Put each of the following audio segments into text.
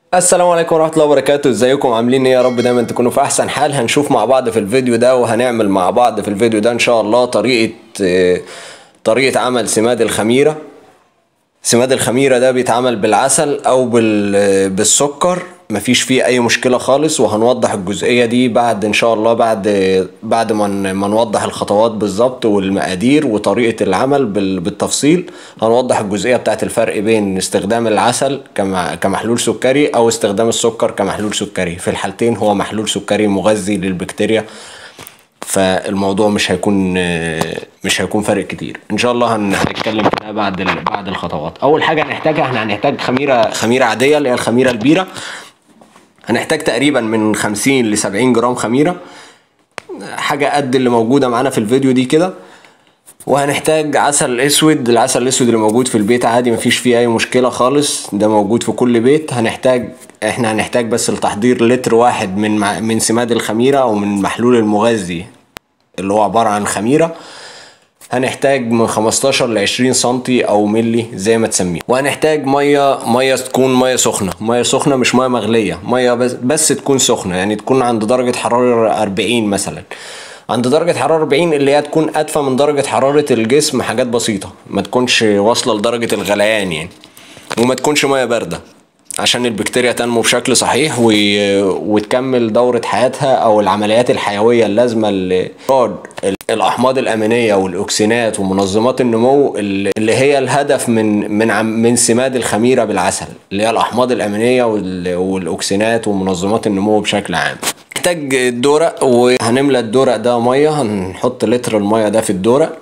السلام عليكم ورحمة الله وبركاته ازيكم عاملين ايه يا رب دايما تكونوا في احسن حال هنشوف مع بعض في الفيديو ده وهنعمل مع بعض في الفيديو ده ان شاء الله طريقة آه، طريقة عمل سماد الخميرة سماد الخميرة ده بيتعمل بالعسل او بال- بالسكر مفيش فيه اي مشكلة خالص وهنوضح الجزئية دي بعد ان شاء الله بعد بعد ما ن- ما نوضح الخطوات بالظبط والمقادير وطريقة العمل بال- بالتفصيل هنوضح الجزئية بتاعت الفرق بين استخدام العسل كم- كمحلول سكري او استخدام السكر كمحلول سكري في الحالتين هو محلول سكري مغذي للبكتيريا فالموضوع مش هيكون مش هيكون فرق كتير ان شاء الله هن- هنتكلم في ده بعد ال- بعد الخطوات اول حاجه هنحتاجها احنا هنحتاج خميره خميره عاديه اللي هي الخميره البيره هنحتاج تقريبا من 50 ل 70 جرام خميره حاجه قد اللي موجوده معانا في الفيديو دي كده وهنحتاج عسل اسود العسل الاسود اللي موجود في البيت عادي مفيش فيه اي مشكله خالص ده موجود في كل بيت هنحتاج احنا هنحتاج بس لتحضير لتر واحد من مع- من سماد الخميره او من محلول المغذي اللي هو عباره عن خميره هنحتاج من 15 ل 20 سنتي او ملي زي ما تسميه وهنحتاج ميه ميه تكون ميه سخنه ميه سخنه مش ميه مغليه ميه بس, بس تكون سخنه يعني تكون عند درجه حراره 40 مثلا عند درجة حرارة 40 اللي هي تكون أدفى من درجة حرارة الجسم حاجات بسيطة ما تكونش واصلة لدرجة الغليان يعني وما تكونش مية باردة عشان البكتيريا تنمو بشكل صحيح و... وتكمل دورة حياتها أو العمليات الحيوية اللازمة لإخراج الأحماض الأمينية والأكسينات ومنظمات النمو اللي اللي هي الهدف من من عم... من سماد الخميرة بالعسل اللي هي الأحماض الأمينية وال... والأكسينات ومنظمات النمو بشكل عام نحتاج الدورق وهنملى الدورق ده مية هنحط لتر المية ده في الدورق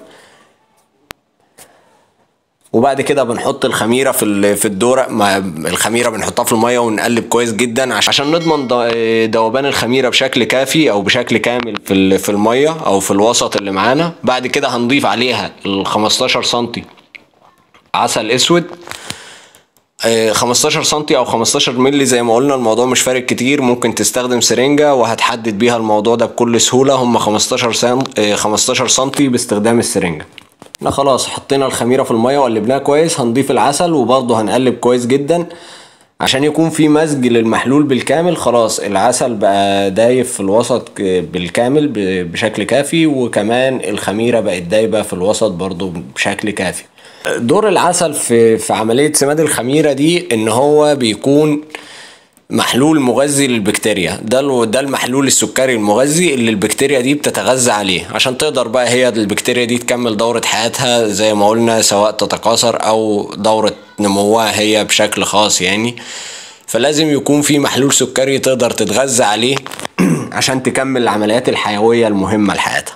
وبعد كده بنحط الخميره في ال- في الدورق مع الخميره بنحطها في الميه ونقلب كويس جدا عش- عشان نضمن ض- ذوبان الخميره بشكل كافي او بشكل كامل في ال- في الميه او في الوسط اللي معانا بعد كده هنضيف عليها ال 15 سنتي عسل اسود آه، 15 سنتي او 15 مللي زي ما قلنا الموضوع مش فارق كتير ممكن تستخدم سرنجة وهتحدد بيها الموضوع ده بكل سهولة هم 15 سن... آه، 15 سنتي باستخدام السرنجة احنا خلاص حطينا الخميرة في المية وقلبناها كويس هنضيف العسل وبرضه هنقلب كويس جدا عشان يكون في مزج للمحلول بالكامل خلاص العسل بقى دايب في الوسط ك- بالكامل ب- بشكل كافي وكمان الخميرة بقت دايبة في الوسط برضه بشكل كافي دور العسل في في عملية سماد الخميرة دي ان هو بيكون محلول مغذي للبكتيريا ده ال- ده المحلول السكري المغذي اللي البكتيريا دي بتتغذى عليه عشان تقدر بقى هي البكتيريا دي تكمل دورة حياتها زي ما قلنا سواء تتكاثر او دورة نموها هي بشكل خاص يعني فلازم يكون في محلول سكري تقدر تتغذى عليه عشان تكمل العمليات الحيوية المهمة لحياتها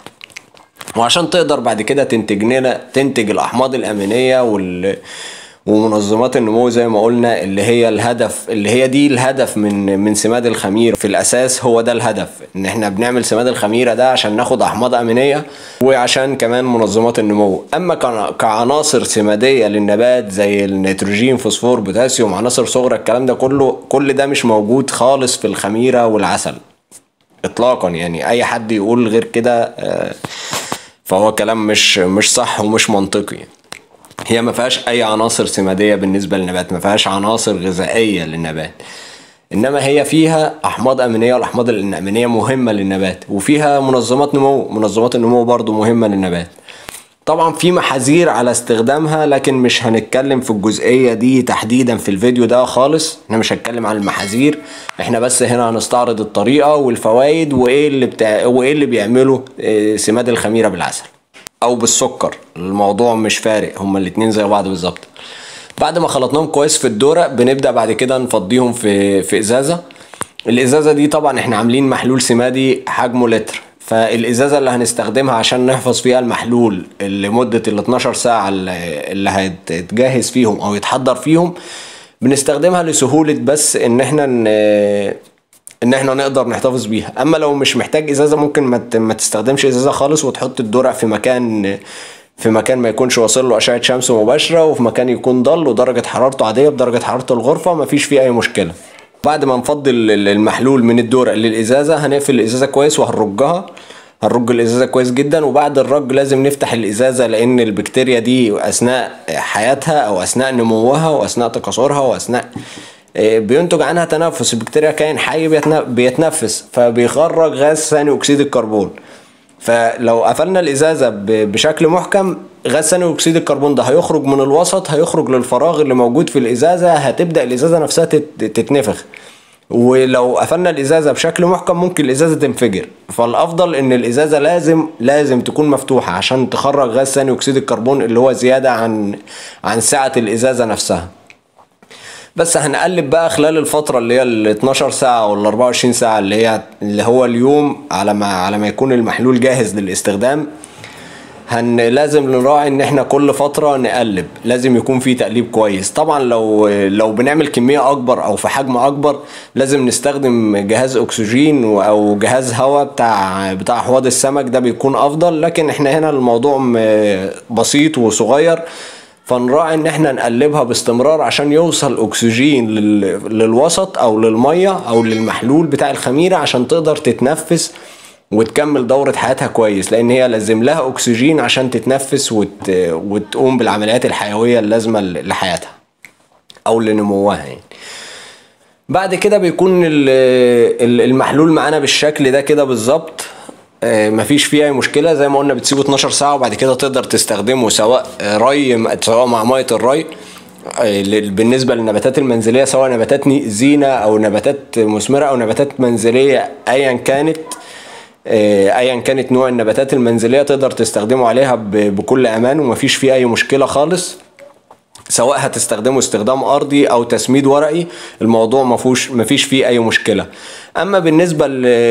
وعشان تقدر بعد كده تنتج لنا تنتج الاحماض الامينيه وال ومنظمات النمو زي ما قلنا اللي هي الهدف اللي هي دي الهدف من من سماد الخميره في الاساس هو ده الهدف ان احنا بنعمل سماد الخميره ده عشان ناخد احماض امينيه وعشان كمان منظمات النمو اما كع- كعناصر سماديه للنبات زي النيتروجين فوسفور بوتاسيوم عناصر صغرى الكلام ده كله كل ده مش موجود خالص في الخميره والعسل اطلاقا يعني اي حد يقول غير كده آه، فهو كلام مش مش صح ومش منطقي هي ما فيهاش اي عناصر سماديه بالنسبه للنبات ما فيهاش عناصر غذائيه للنبات انما هي فيها احماض امينيه والاحماض الامينيه مهمه للنبات وفيها منظمات نمو منظمات النمو برضو مهمه للنبات طبعا في محاذير على استخدامها لكن مش هنتكلم في الجزئية دي تحديدا في الفيديو ده خالص احنا مش هنتكلم عن المحاذير احنا بس هنا هنستعرض الطريقة والفوائد وايه اللي بتاع وايه اللي بيعمله اه، سماد الخميرة بالعسل او بالسكر الموضوع مش فارق هما الاتنين زي بعض بالظبط بعد ما خلطناهم كويس في الدورق بنبدأ بعد كده نفضيهم في في ازازة الازازة دي طبعا احنا عاملين محلول سمادي حجمه لتر فالازازة اللي هنستخدمها عشان نحفظ فيها المحلول لمدة ال 12 ساعة اللي اللي هيتجهز فيهم او يتحضر فيهم بنستخدمها لسهولة بس ان احنا ن... ان احنا نقدر نحتفظ بيها اما لو مش محتاج ازازة ممكن ما ت- ما تستخدمش ازازة خالص وتحط الدرع في مكان في مكان ما يكونش واصل له اشعة شمس مباشرة وفي مكان يكون ضل ودرجة حرارته عادية بدرجة حرارة الغرفة مفيش فيه اي مشكلة بعد ما نفضي ال- ال- المحلول من الدورق للازازة هنقفل الازازة كويس وهنرجها هنرج الازازه كويس جدا وبعد الرج لازم نفتح الازازه لان البكتيريا دي اثناء حياتها او اثناء نموها واثناء تكاثرها واثناء آه، بينتج عنها تنفس البكتيريا كائن حي بيتن- بيتنفس فبيخرج غاز ثاني اكسيد الكربون فلو قفلنا الازازه ب- بشكل محكم غاز ثاني اكسيد الكربون ده هيخرج من الوسط هيخرج للفراغ اللي موجود في الازازه هتبدا الازازه نفسها تت- تتنفخ ولو قفلنا الازازه بشكل محكم ممكن الازازه تنفجر فالافضل ان الازازه لازم لازم تكون مفتوحه عشان تخرج غاز ثاني اكسيد الكربون اللي هو زياده عن عن سعه الازازه نفسها بس هنقلب بقى خلال الفترة اللي هي ال 12 ساعة ولا 24 ساعة اللي هي اللي هو اليوم على ما على ما يكون المحلول جاهز للاستخدام هن لازم نراعي ان احنا كل فترة نقلب لازم يكون في تقليب كويس طبعا لو لو بنعمل كمية اكبر او في حجم اكبر لازم نستخدم جهاز اكسجين و- او جهاز هواء بتاع بتاع حوض السمك ده بيكون افضل لكن احنا هنا الموضوع م- بسيط وصغير فنراعي ان احنا نقلبها باستمرار عشان يوصل اكسجين لل... للوسط او للميه او للمحلول بتاع الخميره عشان تقدر تتنفس وتكمل دورة حياتها كويس لان هي لازم لها اكسجين عشان تتنفس وت... وتقوم بالعمليات الحيوية اللازمة لحياتها او لنموها يعني بعد كده بيكون ال- ال- المحلول معانا بالشكل ده كده بالظبط آه، مفيش فيه اي مشكله زي ما قلنا بتسيبه 12 ساعه وبعد كده تقدر تستخدمه سواء ري سواء مع ميه الري آه، لل- بالنسبه للنباتات المنزليه سواء نباتات ني- زينه او نباتات مثمره او نباتات منزليه ايا كانت آه، ايا كانت نوع النباتات المنزليه تقدر تستخدمه عليها ب- بكل امان ومفيش فيه اي مشكله خالص سواء هتستخدمه استخدام ارضي او تسميد ورقي الموضوع ما فيهوش ما فيش فيه اي مشكله اما بالنسبه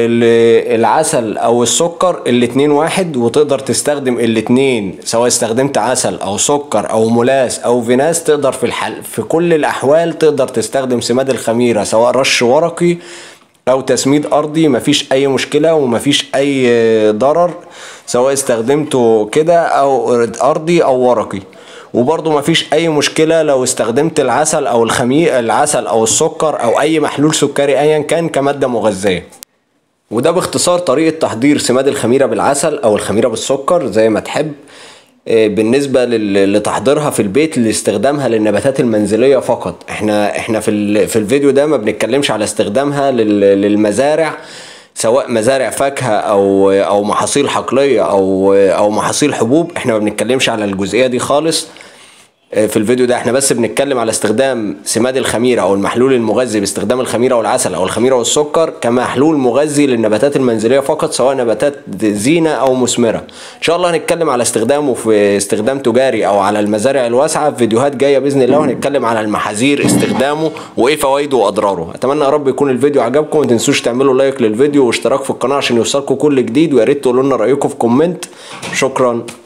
للعسل او السكر الاتنين واحد وتقدر تستخدم الاتنين سواء استخدمت عسل او سكر او ملاس او فيناس تقدر في الحل في كل الاحوال تقدر تستخدم سماد الخميره سواء رش ورقي او تسميد ارضي مفيش اي مشكله ومفيش اي ضرر سواء استخدمته كده او ارضي او ورقي وبرضه مفيش اي مشكله لو استخدمت العسل او الخمير العسل او السكر او اي محلول سكري ايا كان كماده مغذيه وده باختصار طريقه تحضير سماد الخميره بالعسل او الخميره بالسكر زي ما تحب آه، بالنسبه لل- لتحضيرها في البيت لاستخدامها للنباتات المنزليه فقط احنا احنا في ال- في الفيديو ده ما بنتكلمش على استخدامها لل- للمزارع سواء مزارع فاكهه او او محاصيل حقليه او او محاصيل حبوب احنا ما بنتكلمش على الجزئيه دي خالص في الفيديو ده احنا بس بنتكلم على استخدام سماد الخميره او المحلول المغذي باستخدام الخميره والعسل او الخميره والسكر كمحلول مغذي للنباتات المنزليه فقط سواء نباتات زينه او مثمره ان شاء الله هنتكلم على استخدامه في استخدام تجاري او على المزارع الواسعه في فيديوهات جايه باذن الله وهنتكلم على المحاذير استخدامه وايه فوائده واضراره اتمنى يا رب يكون الفيديو عجبكم ما تنسوش تعملوا لايك للفيديو واشتراك في القناه عشان يوصلكم كل جديد ويا ريت تقولوا لنا رايكم في كومنت شكرا